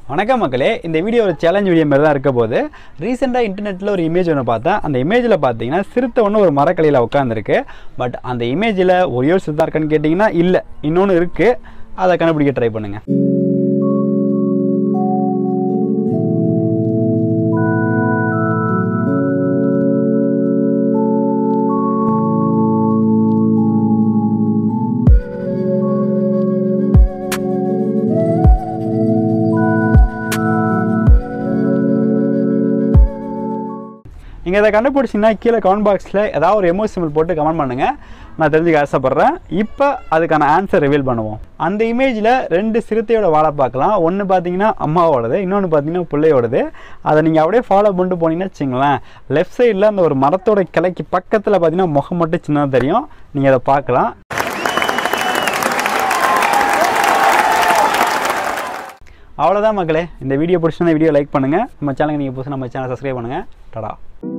வணக்கம் மக்களே இந்த வீடியோ ஒரு சேலஞ்ச் வீடியோ மாதிரி தான் இருக்க போது ரீசெண்டாக இன்டர்நெட்டில் ஒரு இமேஜ் ஒன்று பார்த்தேன் அந்த இமேஜில் பார்த்தீங்கன்னா சிறுத்தை ஒன்று ஒரு மரக்கலையில் உட்காந்துருக்கு பட் அந்த இமேஜில் ஒரே ஒரு சிறுத்தை இருக்கான்னு கேட்டிங்கன்னா இல்லை இன்னொன்று இருக்குது அதை கண்டுபிடிக்க ட்ரை பண்ணுங்கள் நீங்கள் இதை கண்டுபிடிச்சிங்கன்னா கீழே கமெண்ட் பாக்ஸில் ஏதாவது ஒரு எமோ சிம்பிள் போட்டு கமெண்ட் பண்ணுங்கள் நான் தெரிஞ்சுக்க ஆசைப்பட்றேன் இப்போ அதுக்கான ஆன்சர் ரிவீல் பண்ணுவோம் அந்த இமேஜில் ரெண்டு சிறுத்தையோட வாழை பார்க்கலாம் ஒன்று பார்த்தீங்கன்னா அம்மாவோடது இன்னொன்று பார்த்தீங்கன்னா பிள்ளையோடது அதை நீங்கள் அப்படியே ஃபாலோ பண்ணிட்டு போனீங்கன்னா வச்சுங்களேன் லெஃப்ட் சைடில் அந்த ஒரு மரத்தோட கிளைக்கு பக்கத்தில் பார்த்தீங்கன்னா முகம் மட்டும் சின்னதாக தெரியும் நீங்கள் அதை பார்க்கலாம் அவ்வளோதான் மக்களே இந்த வீடியோ பிடிச்சிருந்தா வீடியோ லைக் பண்ணுங்கள் நம்ம சேனலுக்கு நீங்கள் புதுசு நம்ம சேனல் சப்ஸ்கிரைப் பண்ணுங்கள் டடா